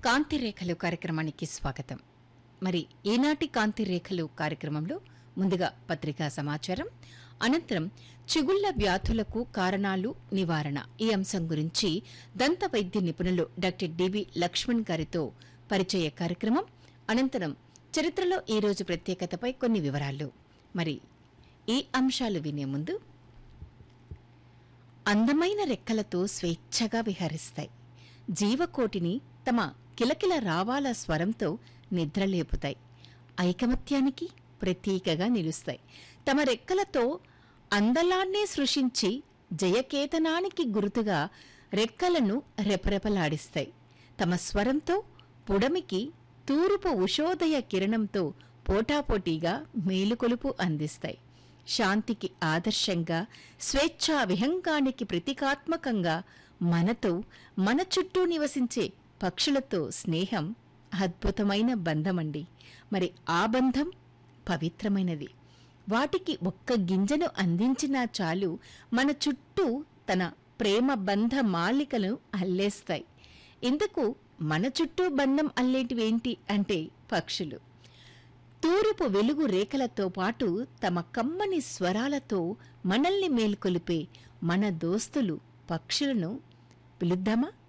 కాంతి రేఖలు కార్యక్రమానికి స్వాగతం మరి ఈనాటి కాంతి రేఖలు కార్యక్రమంలో ముందుగా పత్రికా సమాచారం అనంతరం చిగుళ్ల వ్యాధులకు కారణాలు నివారణ ఈ అంశం గురించి దంత వైద్య నిపుణులు డాక్టర్ డిబి లక్ష్మణ్ గారితో పరిచయ కార్యక్రమం అనంతరం చరిత్రలో ఈ రోజు ప్రత్యేకతపై కొన్ని వివరాలు మరి ఈ అంశాలు వినే ముందు అందమైన రెక్కలతో స్వేచ్ఛగా విహరిస్తాయి జీవకోటిని తమ కిలకిల రావాల స్వరంతో నిద్రలేపుతాయి ఐకమత్యానికి ప్రతీకగా నిలుస్తాయి తమ రెక్కలతో అందలాన్నే సృష్టించి జయకేతనానికి గుర్తుగా రెక్కలను రెపరెపలాడిస్తాయి తమ స్వరంతో పుడమికి తూర్పు ఉషోదయ కిరణంతో పోటాపోటీగా మేలుకొలుపు అందిస్తాయి శాంతికి ఆదర్శంగా స్వేచ్ఛా విహంగానికి ప్రతీకాత్మకంగా మనతో మన చుట్టూ నివసించే పక్షులతో స్నేహం అద్భుతమైన బంధమండి మరి ఆ బంధం పవిత్రమైనది వాటికి ఒక్క గింజను అందించినా చాలు మన చుట్టూ తన ప్రేమ బంధ మాలికలను అల్లేస్తాయి ఇందుకు మన చుట్టూ బంధం అల్లేటివేంటి అంటే పక్షులు తూర్పు వెలుగు రేఖలతో పాటు తమ కమ్మని స్వరాలతో మనల్ని మేల్కొలిపే మన దోస్తులు పక్షులను పిలుద్దామా